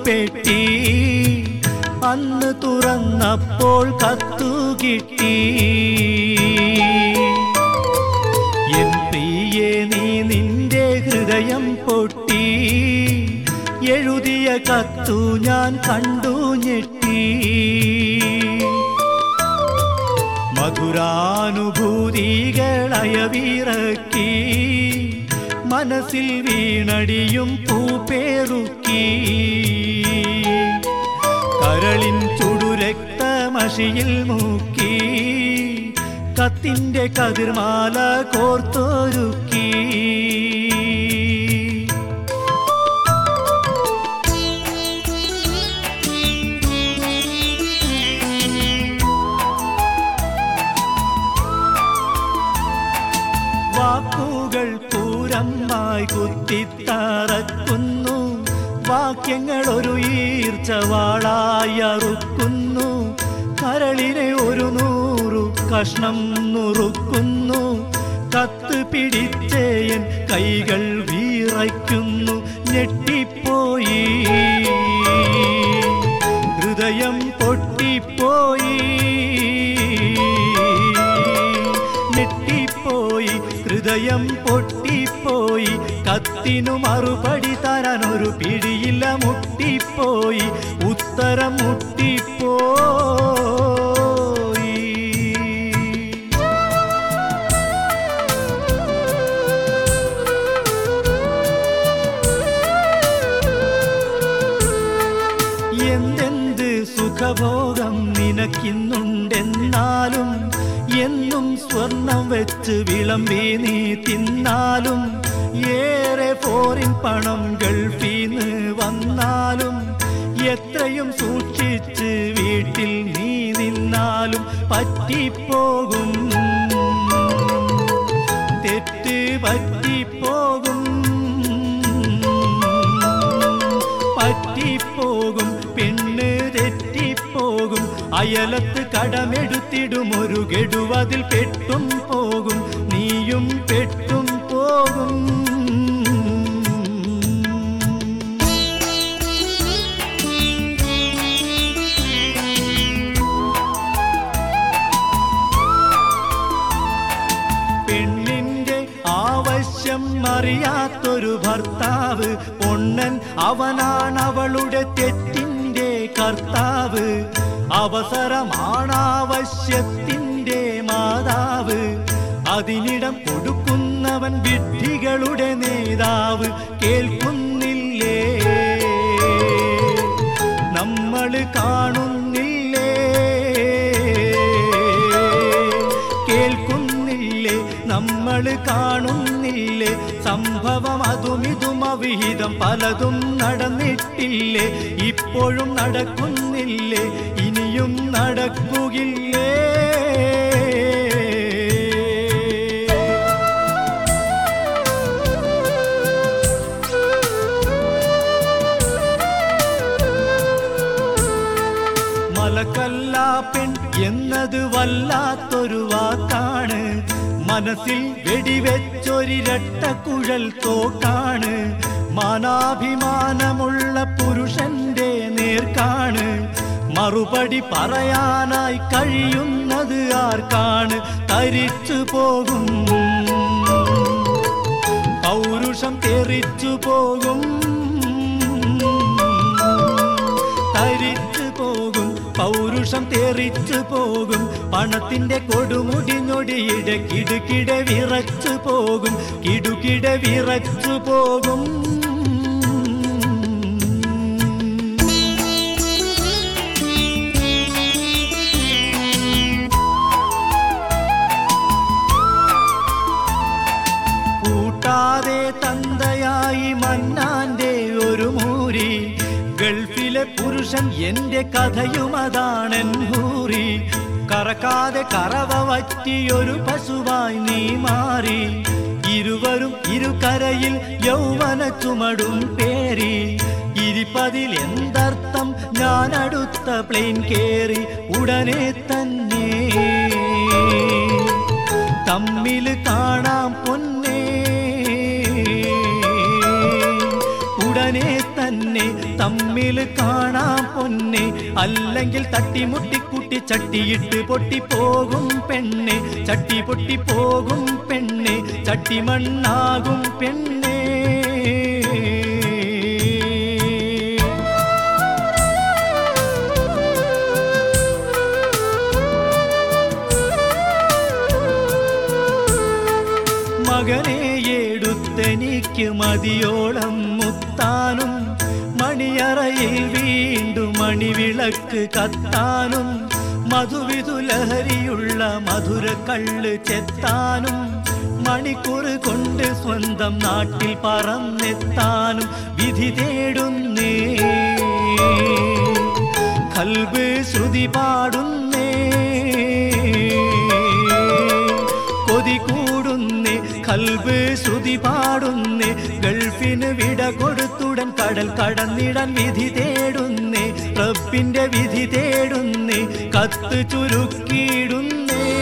പെട്ടി അന്ന് തുറന്നപ്പോൾ കത്തു കിട്ടി എൻ പ്രിയേ നീ നിന്റെ ഹൃദയം പൊട്ടി എഴുതിയ കത്തു ഞാൻ കണ്ടു ഞെട്ടി മധുരാനുഭൂതികളയവിറക്കി മനസ്സിൽ വീണടിയും പൂപ്പേറുക്കി കരളിൻ ചുടുരക്തമഷിയിൽ മുക്കി കത്തിന്റെ കതിർമാല കോർത്തൊരുക്കി വാക്കുകൾ പൂരമായി കുത്തിത്തറക്കുന്നു വാക്യങ്ങൾ ഒരു ഈർച്ചവാളായി അറുക്കുന്നു കരളിനെ ഒരു നൂറു കഷ്ണം നുറുക്കുന്നു കത്ത് പിടിച്ചേയൻ കൈകൾ വീറയ്ക്കുന്നു ഞെട്ടിപ്പോയി ഹൃദയം പൊട്ടിപ്പോയി ഞെട്ടിപ്പോയി ഹൃദയം പൊട്ടിപ്പോയി കത്തിനു മറുപടി തരാൻ ഒരു പിടിയില്ല മുട്ടിപ്പോയി ഉത്തരം മുട്ടിപ്പോയി എന്തെന്ത് സുഖഭോഗം നിനക്കിന്നുണ്ടെന്നാലും എന്നും സ്വർണം വെച്ച് വിളമ്പി നീ തിന്നാലും ഏറെ ഫോറിൻ പണം ഗൾഫീന്ന് വന്നാലും എത്രയും സൂക്ഷിച്ച് വീട്ടിൽ നീ നിന്നാലും പറ്റിപ്പോകും തെറ്റ് പറ്റിപ്പോകും പറ്റിപ്പോകും പെണ്ണ് തെറ്റിപ്പോകും അയലത്ത് കടമെടുത്തിടും ഒരു ഗഡുവതിൽ പെട്ടും പോകും നീയും പെട്ടും പോകും പെണ്ണിന്റെ ആവശ്യം അറിയാത്തൊരു ഭർത്താവ് പൊണ്ണൻ അവനാണ് അവളുടെ തെറ്റിന്റെ കർത്താവ് അവസരമാണാവശ്യത്തിന്റെ മാതാവ് അതിനിടം കൊടുക്കുന്നവൻ വിഡ്ഢികളുടെ നേതാവ് കേൾക്കുന്നില്ലേ നമ്മൾ കാണുന്നില്ലേ കേൾക്കുന്നില്ലേ നമ്മൾ കാണുന്നില്ലേ സംഭവം അതും ഇതും അവിഹിതം പലതും നടന്നിട്ടില്ലേ ഇപ്പോഴും നടക്കുന്നില്ലേ ഇനിയും നടക്കുകയില്ലേ മലക്കല്ല പെൺ എന്നത് വല്ലാത്തൊരു വാക്കാണ് മനസ്സിൽ വെടിവെച്ചൊരിരട്ട കുഴൽ തോക്കാണ് മാനാഭിമാനമുള്ള പുരുഷന്റെ നേർക്കാണ് മറുപടി പറയാനായി കഴിയുന്നത് ആർക്കാണ് തരിച്ചു പോകും പൗരുഷം തെറിച്ചു പോകും തരിച്ചു പോകും പൗരുഷം തെറിച്ചു പോകും പണത്തിന്റെ കൊടുമുടി ഞൊടിയിടെ കിടുകിടെ വിറച്ചു പോകും കിടുകിടെ വിറച്ചു പോകും കൂട്ടാതെ തന്തയായി മന്നാന്റെ ഒരു മൂരി ഗൾഫിലെ പുരുഷൻ എന്റെ കഥയുമതാണെൻ ഹൂറി കറക്കാതെ കറവ വറ്റിയൊരു പശുവായി നീ മാറി ഇരുവരും ഇരുകരയിൽ യൗവന ചുമടും പേരി ഇരിപ്പതിൽ എന്തർത്ഥം ഞാൻ അടുത്ത പ്ലെയിൻ കേറി ഉടനെ തന്നെ തമ്മിൽ കാണാം പൊന്നേ ഉടനെ തന്നെ തന്നെ തമ്മിൽ കാണാം പൊന്നെ അല്ലെങ്കിൽ തട്ടിമുട്ടിക്കുട്ടി ചട്ടിയിട്ട് പൊട്ടിപ്പോകും പെണ്ണെ ചട്ടി പൊട്ടിപ്പോകും പെണ്ണെ ചട്ടി മണ്ണാകും പെണ്ണേ മകനെ എടുത്തെനിക്ക് മതിയോളം മുത്താനും മണിയറയിൽ വീണ്ടും മണിവിളക്ക് കത്താനും മധുവിധുലഹരിയുള്ള മധുര കള്ള് ചെത്താനും മണിക്കൂർ കൊണ്ട് സ്വന്തം നാട്ടിൽ പറന്നെത്താനും വിധി തേടുന്നേ കൽബ് ശ്രുതി പാടുന്നേ കൊതി കൂടുന്നേ കൽബ് ശ്രുതി പാടുന്നേ ഗൾഫിന് വിട കൊടുത്തുടൻ കടൽ കടന്നിടാൻ വിധി തേടുന്നേ റബ്ബിന്റെ വിധി തേടുന്നേ കത്ത് ചുരുക്കിയിടുന്നേ